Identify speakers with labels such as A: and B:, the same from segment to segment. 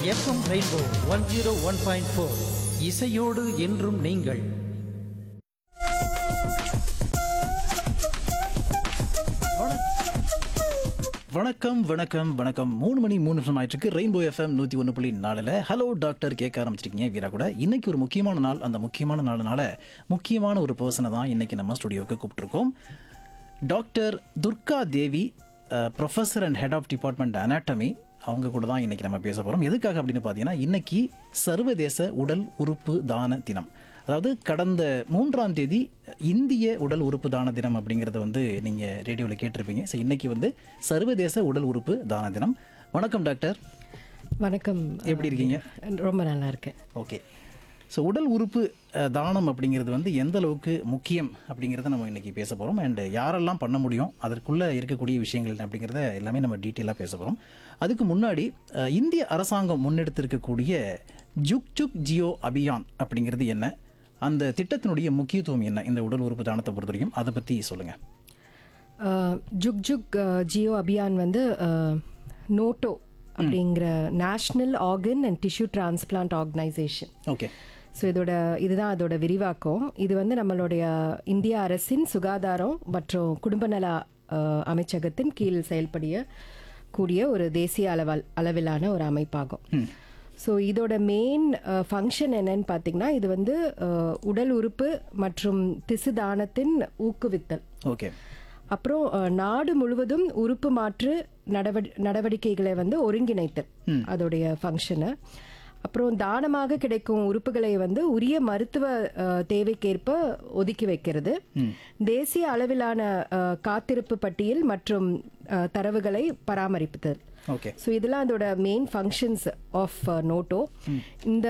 A: FM rainbow one zero one point four இசையோடு என்றும் நீங்கள்
B: வணக்கம் வணக்கம் வணக்கம் மூணு மணி மூணு நிமிஷம் ஆயிட்டு இருக்கு ரெயின்போ எஃப்எம் நூற்றி ஒன்று புள்ளி நாலில் ஹலோ டாக்டர் கேட்க ஆரம்பிச்சிருக்கீங்க வீரா கூட இன்னைக்கு ஒரு முக்கியமான நாள் அந்த முக்கியமான நாளுனால முக்கியமான ஒரு பர்சனை தான் இன்னைக்கு நம்ம ஸ்டுடியோவுக்கு கூப்பிட்டுருக்கோம் doctor Durga Devi professor and head of department anatomy அவங்க கூட தான் இன்னைக்கு நம்ம பேச போகிறோம் எதுக்காக அப்படின்னு பார்த்தீங்கன்னா இன்னைக்கு சர்வதேச உடல் உறுப்பு தான தினம் அதாவது கடந்த மூன்றாம் தேதி இந்திய உடல் உறுப்பு தான தினம் அப்படிங்கிறத வந்து நீங்கள் ரேடியோவில் கேட்டிருப்பீங்க ஸோ இன்னைக்கு வந்து சர்வதேச உடல் உறுப்பு தான தினம் வணக்கம் டாக்டர்
C: வணக்கம்
B: எப்படி இருக்கீங்க
C: ரொம்ப நல்லா இருக்கேன்
B: ஓகே ஸோ உடல் உறுப்பு அஹ், தானம் அப்படிங்கிறது வந்து எந்த அளவுக்கு முக்கியம் அப்படிங்கிறத நம்ம இன்னைக்கு பேச போகிறோம் அண்ட் யாரெல்லாம் பண்ண முடியும் அதற்குள்ளே இருக்கக்கூடிய விஷயங்கள் என்ன அப்படிங்கிறத எல்லாமே நம்ம டீட்டெயிலாக பேச போகிறோம் அதுக்கு முன்னாடி அஹ், இந்திய அரசாங்கம் முன்னெடுத்திருக்கக்கூடிய ஜுக் ஜுக் ஜியோ அபியான் அப்படிங்கிறது என்ன அந்த திட்டத்தினுடைய முக்கியத்துவம் என்ன இந்த உடல் உறுப்பு தானத்தை பொறுத்த வரைக்கும் அதை பற்றி சொல்லுங்கள்
C: அஹ், ஜுக் ஜுக் அஹ், ஜியோ அபியான் வந்து அஹ், நோட்டோ அப்படிங்கிற national organ and tissue transplant organisation
B: okay
C: so இதோட இதுதான் அதோட விரிவாக்கம் இது வந்து நம்மளுடைய இந்திய அரசின் சுகாதாரம் மற்றும் குடும்ப நல அஹ், அமைச்சகத்தின் கீழ் செயல்படிய கூடிய ஒரு தேசிய அளவல் அளவிலான ஒரு அமைப்பாகும் ஸோ இதோட மெயின் ஃபங்க்ஷன் என்னன்னு பார்த்தீங்கன்னா இது வந்து அஹ், உடல் உறுப்பு மற்றும் திசு தானத்தின் ஊக்குவித்தல்
B: ஓகே
C: அப்புறம் அஹ், நாடு முழுவதும் உறுப்பு மாற்று நடவடி நடவடிக்கைகளை வந்து ஒருங்கிணைத்தல் அதோடைய ஃபங்க்ஷனு அப்புறம் தானமாக கிடைக்கும் உறுப்புகளை வந்து உரிய மருத்துவ அஹ், தேவைக்கேற்ப ஒதுக்கி வைக்கிறது தேசிய அளவிலான அஹ், காத்திருப்பு பட்டியல் மற்றும் அஹ், தரவுகளை பராமரிப்புதல்
B: ஓகே
C: ஸோ இதெல்லாம் அதோட மெயின் ஃபங்க்ஷன்ஸ் ஆஃப் நோட்டோ இந்த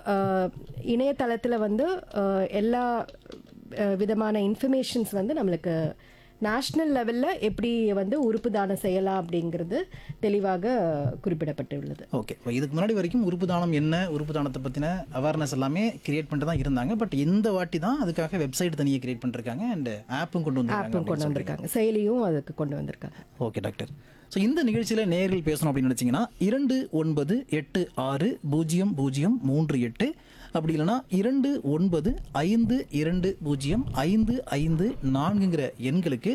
C: இணையதளத்தில் வந்து அஹ், எல்லா அஹ், விதமான இன்ஃபர்மேஷன்ஸ் வந்து நம்மளுக்கு நேஷ்னல் லெவலில் எப்படி வந்து உறுப்பு தானம் செய்யலாம் அப்படிங்கிறது தெளிவாக குறிப்பிடப்பட்டுள்ளது
B: ஓகே இப்போ இதுக்கு முன்னாடி வரைக்கும் உறுப்பு தானம் என்ன உறுப்பு தானத்தை பற்றின அவேர்னஸ் எல்லாமே கிரியேட் பண்ணிட்டு தான் இருந்தாங்க பட் இந்த வாட்டி தான் அதுக்காக வெப்சைட் தனியாக கிரியேட் பண்ணிருக்காங்க அண்ட் ஆப்பும் கொண்டு வந்திருக்காங்க
C: ஆப்பும் கொண்டு வந்திருக்காங்க செயலியும் அதுக்கு கொண்டு வந்திருக்காங்க
B: ஓகே டாக்டர் ஸோ இந்த நிகழ்ச்சியில் நேரில் பேசணும் அப்படின்னு நினச்சிங்கன்னா இரண்டு ஒன்பது எட்டு ஆறு பூஜ்ஜியம் பூஜ்ஜியம் மூன்று எட்டு அப்படி இல்லைன்னா இரண்டு ஒன்பது ஐந்து இரண்டு பூஜ்ஜியம் ஐந்து ஐந்து நான்குங்கிற எண்களுக்கு